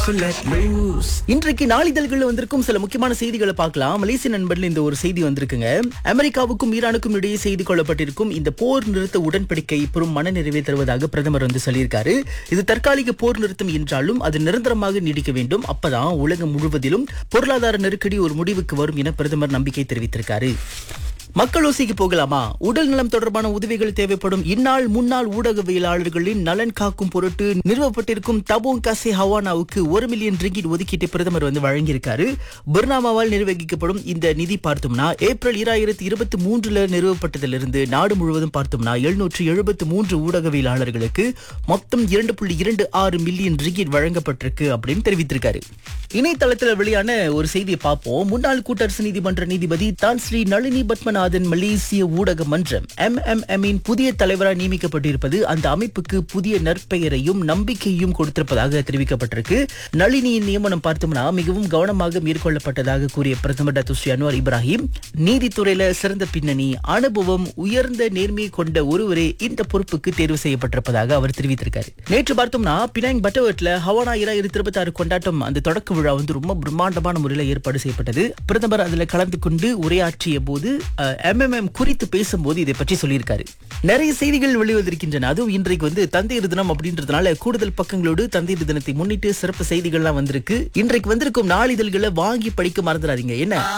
So let loose. இன்றைக்கு நாளிதழ்கள்ல வந்திருக்கும் சில முக்கியமான செய்திகளை பார்க்கலாம் மலேசிய நண்பர்ல இந்த ஒரு செய்தி வந்திருக்குங்க அமெரிக்காவுக்கும் ஈரானுக்கும் இடையே செய்து கொள்ளப்பட்டிருக்கும் இந்த போர் நிறுத்த உடன்படிக்கை பெரும் மனநிறைவை தருவதாக பிரதமர் வந்து சொல்லியிருக்காரு இது தற்காலிக போர் நிறுத்தம் என்றாலும் அது நிரந்தரமாக நீடிக்க வேண்டும் அப்பதான் உலகம் முழுவதிலும் பொருளாதார நெருக்கடி ஒரு முடிவுக்கு வரும் என பிரதமர் நம்பிக்கை தெரிவித்திருக்காரு மக்கள் ஓசைக்கு போகலாமா உடல் நலம் தொடர்பான உதவிகள் தேவைப்படும் இந்நாள் முன்னாள் ஊடகவியலாளர்களின் நலன் காக்கும் பொருட்டு நிறுவப்பட்டிருக்கும் தபோங் கசே ஹவானாவுக்கு ஒரு மில்லியன் ரிங்கிட் ஒதுக்கீட்டை பிரதமர் வந்து வழங்கியிருக்காரு பர்னாமாவால் நிர்வகிக்கப்படும் இந்த நிதி பார்த்தோம்னா ஏப்ரல் இராயிரத்தி இருபத்தி மூன்றுல நிறுவப்பட்டதிலிருந்து நாடு முழுவதும் பார்த்தோம்னா எழுநூற்று எழுபத்து மூன்று ஊடகவியலாளர்களுக்கு மொத்தம் இரண்டு புள்ளி இரண்டு ஆறு மில்லியன் ரிங்கிட் வழங்கப்பட்டிருக்கு அப்படின்னு தெரிவித்திருக்காரு இணையதளத்தில் வெளியான ஒரு செய்தியை பார்ப்போம் முன்னாள் கூட்டரசு நீதிமன்ற நீதிபதி தான் ஸ்ரீ நளினி பத்மநாதன் மலேசிய ஊடக மன்றம் எம் இன் புதிய தலைவராக நியமிக்கப்பட்டிருப்பது அந்த அமைப்புக்கு புதிய நற்பெயரையும் நம்பிக்கையும் கொடுத்திருப்பதாக தெரிவிக்கப்பட்டிருக்கு நளினியின் நியமனம் பார்த்தோம்னா மிகவும் கவனமாக மேற்கொள்ளப்பட்டதாக கூறிய பிரதமர் டாக்டர் ஸ்ரீ அன்வார் இப்ராஹிம் நீதித்துறையில சிறந்த பின்னணி அனுபவம் உயர்ந்த நேர்மையை கொண்ட ஒருவரே இந்த பொறுப்புக்கு தேர்வு செய்யப்பட்டிருப்பதாக அவர் தெரிவித்திருக்காரு நேற்று பார்த்தோம்னா பினாங் பட்டவர்ட்ல ஹவானா இராயிரத்தி இருபத்தி ஆறு கொண்டாட்டம் அந்த தொடக்க விழா வந்து ரொம்ப பிரம்மாண்டமான முறையில் ஏற்பாடு செய்யப்பட்டது பிரதமர் அதுல கலந்து கொண்டு உரையாற்றிய போது எம்எம்எம் குறித்து பேசும்போது இதை பற்றி சொல்லியிருக்காரு நிறைய செய்திகள் வெளிவந்திருக்கின்றன அதுவும் இன்றைக்கு வந்து தந்தையர் தினம் அப்படின்றதுனால கூடுதல் பக்கங்களோடு தந்தையர் தினத்தை முன்னிட்டு சிறப்பு செய்திகள்லாம் வந்திருக்கு இன்றைக்கு வந்திருக்கும் நாளிதழ்களை வாங்கி படிக்க மறந்துடாதீங்க என்ன